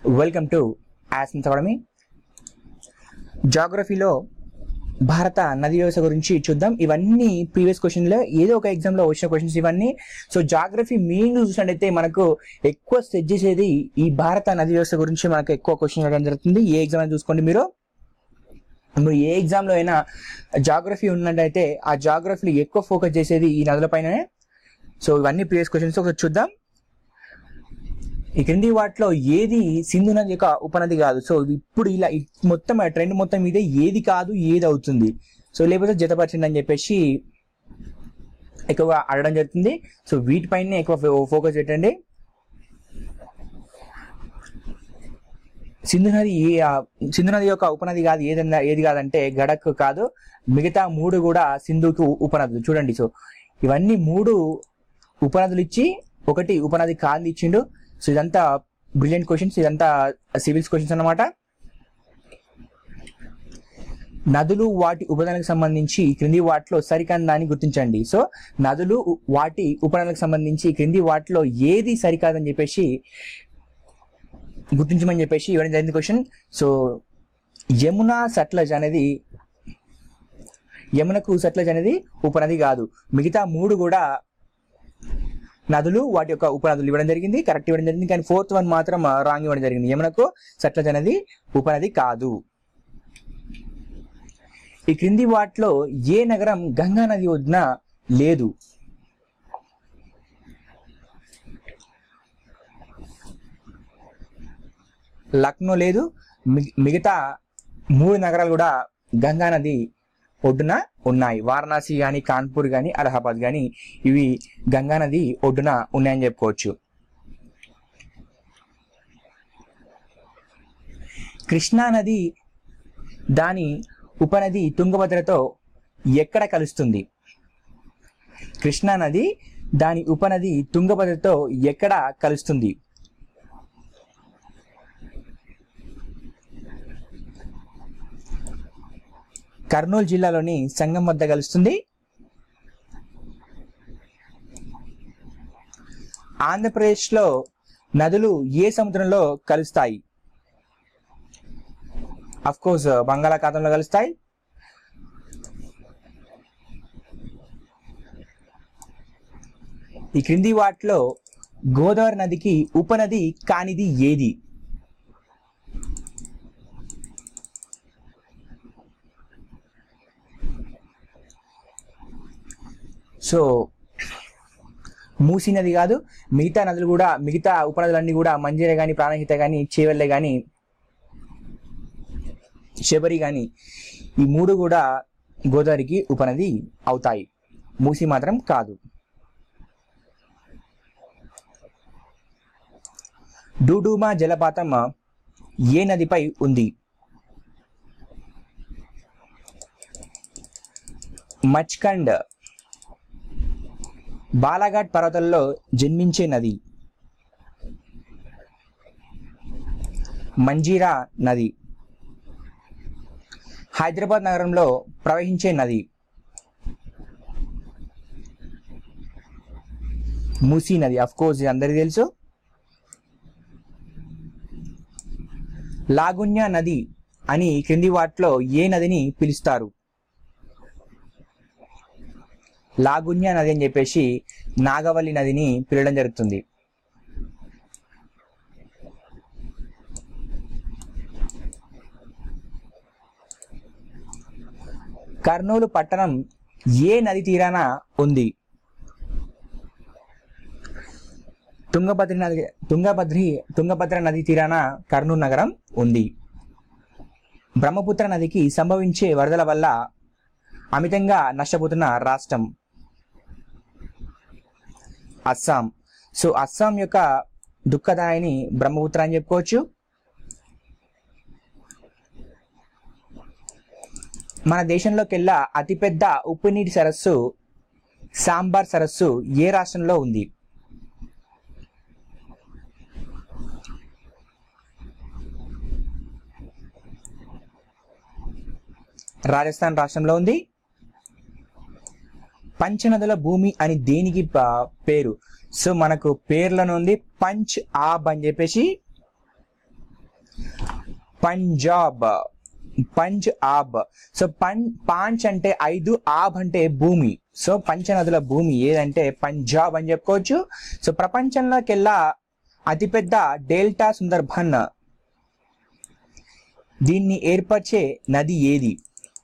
welcome to Yasmin's academy జాగ్రఫీలో భారత నది వ్యవస్థ గురించి చూద్దాం ఇవన్నీ ప్రీవియస్ క్వశ్చన్లో ఏదో ఒక ఎగ్జామ్లో వచ్చిన క్వశ్చన్స్ ఇవన్నీ సో జాగ్రఫీ మెయిన్ చూసినట్టయితే మనకు ఎక్కువ సెట్ చేసేది ఈ భారత నది వ్యవస్థ గురించి మనకు ఎక్కువ క్వశ్చన్ అడగడం జరుగుతుంది ఏ ఎగ్జామ్ అయినా చూసుకోండి మీరు మీరు ఏ ఎగ్జామ్లో అయినా జాగ్రఫీ ఉన్నట్టయితే ఆ జాగ్రఫీలో ఎక్కువ ఫోకస్ చేసేది ఈ నదుల పైననే సో ఇవన్నీ ప్రీవియస్ క్వశ్చన్స్ ఒకసారి చూద్దాం ఈ క్రింది వాటిలో ఏది సింధు నది యొక్క ఉపనది కాదు సో ఇప్పుడు ఇలా ఈ మొత్తం ఆ ట్రెండ్ మొత్తం ఇదే ఏది కాదు ఏది అవుతుంది సో లేకపోతే జతపరిచింది అని చెప్పేసి ఎక్కువ అడగడం జరుగుతుంది సో వీటిపైనే ఎక్కువ ఫో- ఫోకస్ పెట్టండి సింధు నది ఏ ఆ, సింధు నది యొక్క ఉపనది కాదు ఏదన్నా ఏది కాదంటే గడక్ కాదు మిగతా మూడు కూడా సింధుకు ఉపనదులు చూడండి సో ఇవన్నీ మూడు ఉపనదులు ఇచ్చి ఒకటి ఉపనది కాదు ఇచ్చిండు సో ఇదంతా బ్రిలియంట్ క్వశ్చన్స్ ఇదంతా సివిల్స్ క్వశ్చన్స్ అన్నమాట నదులు వాటి ఉపనదులకు సంబంధించి ఈ క్రింది వాటిలో సరికాని దాన్ని గుర్తించండి సో నదులు ఉ- వాటి ఉపనదులకు సంబంధించి ఈ క్రింది వాటిలో ఏది సరికాదని చెప్పేసి గుర్తించమని చెప్పేసి ఇవ్వడం జరిగింది క్వశ్చన్ సో యమున సట్లజ్ అనేది యమునకు సట్లజ్ అనేది ఉపనది కాదు మిగతా మూడు కూడా నదులు వాటి యొక్క ఉపనదులు ఇవ్వడం జరిగింది కరెక్ట్ ఇవ్వడం జరిగింది కానీ ఫోర్త్ వన్ మాత్రం రాంగ్ ఇవ్వడం జరిగింది యమునకు సట్లజ్ అనేది ఉపనది కాదు ఈ క్రింది వాటిలో ఏ నగరం గంగా నది ఒడ్డున లేదు లక్నో లేదు మి- మిగతా మూడు నగరాలు కూడా గంగా నది ఒడ్డున ఉన్నాయి వారణాసి కానీ కాన్పూర్ కానీ అలహాబాద్ కానీ ఇవి గంగా నది ఒడ్డున ఉన్నాయని చెప్పుకోవచ్చు కృష్ణా నది దాని ఉపనది తుంగభద్రతో ఎక్కడ కలుస్తుంది కృష్ణా నది దాని ఉపనది తుంగభద్రతో ఎక్కడ కలుస్తుంది కర్నూలు జిల్లాలోని సంగం వద్ద కలుస్తుంది ఆంధ్రప్రదేశ్లో నదులు ఏ సముద్రంలో కలుస్తాయి అఫ్ కోర్స్ బంగాళాఖాతంలో కలుస్తాయి ఈ క్రింది వాటిలో గోదావరి నదికి ఉపనది కానిది ఏది సో మూసీ నది కాదు మిగతా నదులు కూడా మిగతా ఉపనదులన్నీ కూడా మంజీర కానీ ప్రాణహిత కానీ చేవెళ్ళే కానీ శబరి కానీ ఈ మూడు కూడా గోదావరికి ఉపనది అవుతాయి మూసి మాత్రం కాదు డూడూమా జలపాతం ఏ నదిపై ఉంది మచ్కండ్ బాలాఘాట్ పర్వతాల్లో జన్మించే నది మంజీరా నది హైదరాబాద్ నగరంలో ప్రవహించే నది మూసీ నది అఫ్ కోర్స్ ఇది అందరికీ తెలుసు లాగున్యా నది అని క్రింది వాటిలో ఏ నదిని పిలుస్తారు లాగున్యా నది అని చెప్పేసి నాగవల్లి నదిని పిలవడం జరుగుతుంది కర్నూలు పట్టణం ఏ నది తీరాన ఉంది తుంగభద్ర నది తుంగభద్రి తుంగభద్ర నది తీరాన కర్నూలు నగరం ఉంది బ్రహ్మపుత్ర నదికి సంభవించే వరదల వల్ల అమితంగా నష్టపోతున్న రాష్ట్రం అస్సాం సో అస్సాం యొక్క దుఃఖదాయిని బ్రహ్మపుత్ర అని చెప్పుకోవచ్చు మన దేశంలోకెల్లా అతిపెద్ద ఉప్పు నీటి సరస్సు సాంబార్ సరస్సు ఏ రాష్ట్రంలో ఉంది రాజస్థాన్ రాష్ట్రంలో ఉంది పంచనదుల భూమి అని దేనికి ప- పేరు సో మనకు పేర్లను ఉంది పంచ్ ఆబ్ అని చెప్పేసి పంజాబ్ పంజ్ ఆబ్ సో పం పాంచ్ అంటే ఐదు ఆబ్ అంటే భూమి సో పంచనదుల భూమి ఏదంటే పంజాబ్ అని చెప్పుకోవచ్చు సో ప్రపంచంలోకెల్లా అతిపెద్ద డెల్టా సుందర్బన్ దీన్ని ఏర్పరిచే నది ఏది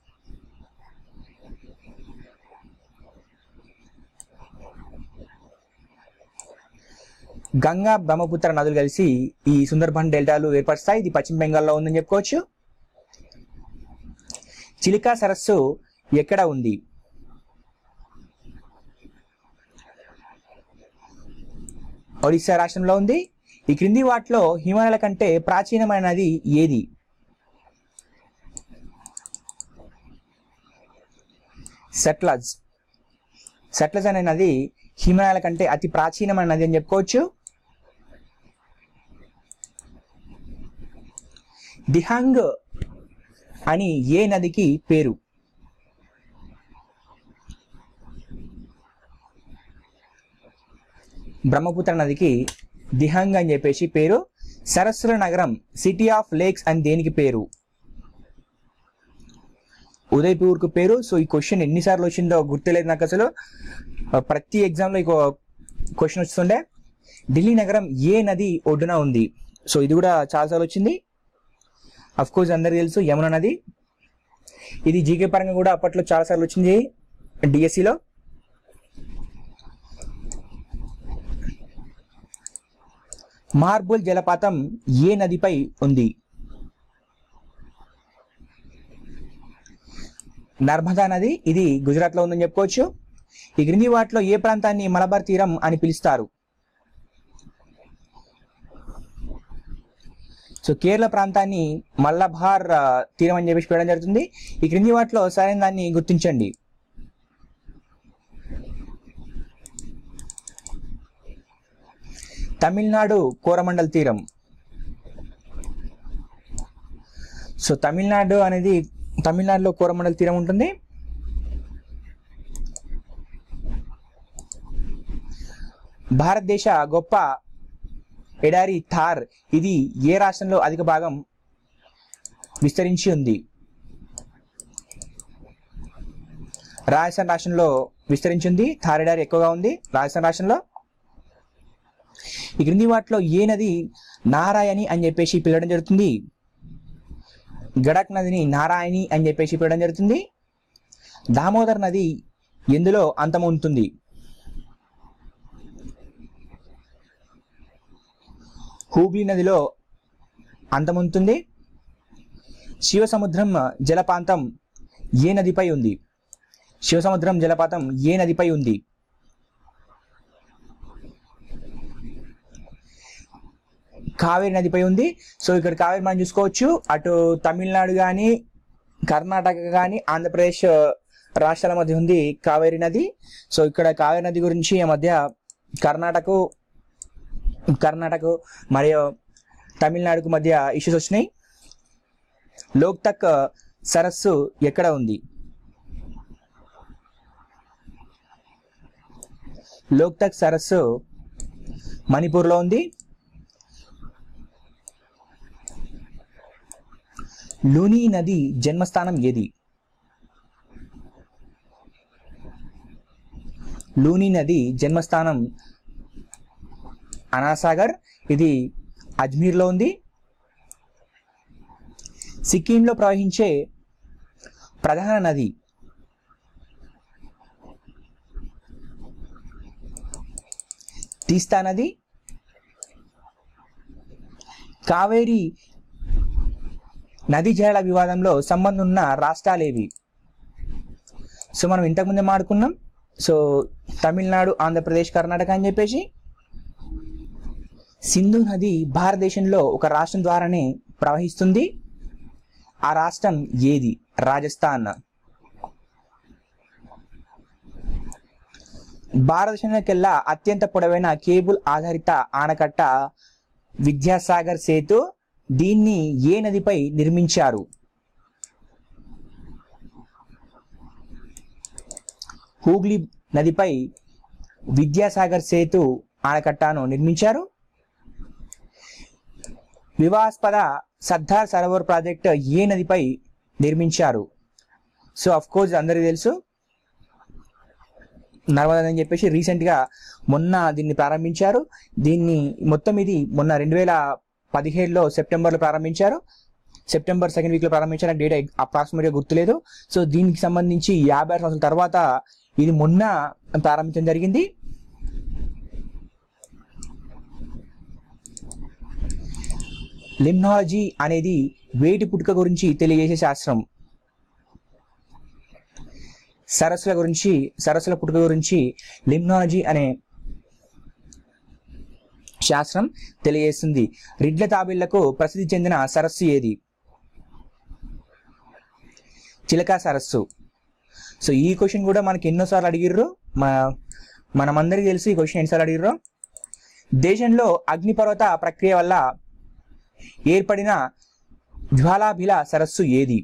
గంగా బ్రహ్మపుత్ర నదులు కలిసి ఈ సుందర్బన్ డెల్టాలు ఏర్పరుస్తాయి ఇది పశ్చిమ బెంగాల్లో ఉందని చెప్పుకోవచ్చు చిలికా సరస్సు ఎక్కడ ఉంది ఒడిశా రాష్ట్రంలో ఉంది ఈ క్రింది వాటిలో హిమాలయాల కంటే ప్రాచీనమైన నది ఏది సెట్లజ్ సెట్లజ్ అనే నది హిమాలయాల కంటే అతి ప్రాచీనమైన నది అని చెప్పుకోవచ్చు దిహాంగ్ అని ఏ నదికి పేరు బ్రహ్మపుత్ర నదికి దిహంగ్ అని చెప్పేసి పేరు సరస్సుల నగరం సిటీ ఆఫ్ లేక్స్ అని దేనికి పేరు ఉదయపూర్ కు పేరు సో ఈ క్వశ్చన్ ఎన్నిసార్లు వచ్చిందో గుర్తులేదు నాకు అసలు ఆ, ప్రతి ఎగ్జామ్ లో ఈ క్వశ్చన్ వస్తుండే ఢిల్లీ నగరం ఏ నది ఒడ్డున ఉంది సో ఇది కూడా చాలాసార్లు వచ్చింది అఫ్ కోర్స్ అందరికి తెలుసు యమున నది ఇది జీకే పరంగా కూడా అప్పట్లో చాలాసార్లు వచ్చింది డిఎస్సిలో మార్బుల్ జలపాతం ఏ నదిపై ఉంది నర్మదా నది ఇది గుజరాత్ లో ఉందని చెప్పుకోవచ్చు ఈ క్రింది వాటిలో ఏ ప్రాంతాన్ని మలబార్ తీరం అని పిలుస్తారు సో కేరళ ప్రాంతాన్ని మల్లబార్ ఆ, తీరం అని చెప్పేసి పెట్టడం జరుగుతుంది ఈ క్రింది వాటిలో సరైన దాన్ని గుర్తించండి తమిళనాడు కోరమండల్ తీరం సో తమిళనాడు అనేది తమిళనాడులో కోరమండల్ తీరం ఉంటుంది భారతదేశ గొప్ప ఎడారి థార్ ఇది ఏ రాష్ట్రంలో అధిక భాగం విస్తరించి ఉంది రాజస్థాన్ రాష్ట్రంలో విస్తరించింది థార్ ఎడారి ఎక్కువగా ఉంది రాజస్థాన్ రాష్ట్రంలో ఈ క్రింది వాటిలో ఏ నది నారాయణి అని చెప్పేసి పిలవడం జరుగుతుంది గడక్ నదిని నారాయణి అని చెప్పేసి పిలవడం జరుగుతుంది దామోదర్ నది ఎందులో అంతమవుతుంది హూగ్లీ నదిలో అంతముంటుంది శివసముద్రం జలపాతం ఏ నదిపై ఉంది శివసముద్రం జలపాతం ఏ నదిపై ఉంది కావేరి నదిపై ఉంది సో ఇక్కడ కావేరి మనం చూసుకోవచ్చు అటు తమిళనాడు కానీ కర్ణాటక కానీ ఆంధ్రప్రదేశ్ రాష్ట్రాల మధ్య ఉంది కావేరి నది సో ఇక్కడ కావేరి నది గురించి ఈ మధ్య కర్ణాటక కర్ణాటక మరియు తమిళనాడుకు మధ్య ఇష్యూస్ వచ్చినాయి లోక్తక్ సరస్సు ఎక్కడ ఉంది లోక్తక్ సరస్సు మణిపూర్లో ఉంది లూని నది జన్మస్థానం ఏది లూని నది జన్మస్థానం అనాసాగర్ ఇది అజ్మీర్లో ఉంది సిక్కింలో ప్రవహించే ప్రధాన నది తీస్తా నది కావేరి నదీ జలాల వివాదంలో సంబంధం ఉన్న రాష్ట్రాలేవి సో మనం ఇంతకుముందే మాడుకున్నాం సో తమిళనాడు ఆంధ్రప్రదేశ్ కర్ణాటక అని చెప్పేసి సింధు నది భారతదేశంలో ఒక రాష్ట్రం ద్వారానే ప్రవహిస్తుంది ఆ రాష్ట్రం ఏది రాజస్థాన్ భారతదేశంలోకెల్లా అత్యంత పొడవైన కేబుల్ ఆధారిత ఆనకట్ట విద్యాసాగర్ సేతు దీన్ని ఏ నదిపై నిర్మించారు హూగ్లీ నదిపై విద్యాసాగర్ సేతు ఆనకట్టను నిర్మించారు వివాదాస్పద సర్దార్ సరోవర్ ప్రాజెక్ట్ ఏ నదిపై నిర్మించారు సో అఫ్ కోర్స్ అందరికీ తెలుసు నర్మదా అని చెప్పేసి రీసెంట్ గా మొన్న దీన్ని ప్రారంభించారు దీన్ని మొత్తం ఇది మొన్న రెండు వేల పదిహేడులో సెప్టెంబర్లో ప్రారంభించారు సెప్టెంబర్ సెకండ్ వీక్ లో ప్రారంభించారు డేట్ అప్రాక్సిమేట్ గా గుర్తులేదు సో దీనికి సంబంధించి యాభై ఆరు సంవత్సరాల తర్వాత ఇది మొన్న ప్రారంభించడం జరిగింది లిమ్నాలజీ అనేది వేటి పుట్టుక గురించి తెలియజేసే శాస్త్రం సరస్సుల గురించి సరస్సుల పుట్టుక గురించి లిమ్నాలజీ అనే శాస్త్రం తెలియజేస్తుంది రిడ్ల తాబేళ్లకు ప్రసిద్ధి చెందిన సరస్సు ఏది చిలక సరస్సు సో ఈ క్వశ్చన్ కూడా మనకి ఎన్నోసార్లు అడిగిర్రు మన మనమందరికీ తెలుసు ఈ క్వశ్చన్ ఎన్నిసార్లు అడిగిర్రు దేశంలో అగ్నిపర్వత ప్రక్రియ వల్ల ఏర్పడిన జ్వాలాభిల సరస్సు ఏది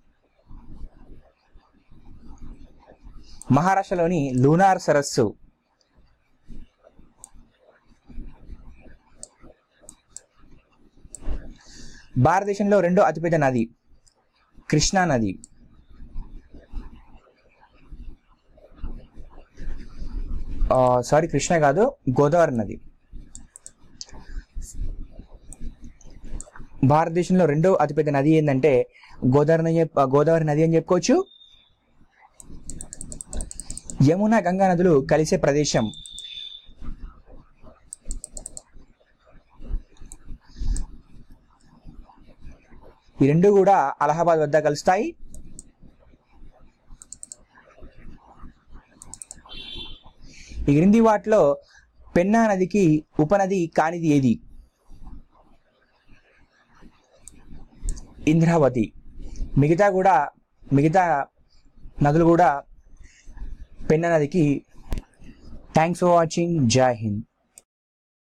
మహారాష్ట్రలోని లూనార్ సరస్సు భారతదేశంలో రెండో అతిపెద్ద నది కృష్ణా నది సారీ కృష్ణ కాదు గోదావరి నది భారతదేశంలో రెండో అతిపెద్ద నది ఏంటంటే గోదావరి నది చెప్- గోదావరి నది అని చెప్పుకోవచ్చు యమున గంగా నదులు కలిసే ప్రదేశం ఈ రెండు కూడా అలహాబాద్ వద్ద కలుస్తాయి ఈ క్రింది వాటిలో పెన్నా నదికి ఉపనది కానిది ఏది ఇంద్రావతి మిగతా కూడా మిగతా నదులు కూడా పెన్నా నదికి థ్యాంక్స్ ఫర్ వాచింగ్ జై హింద్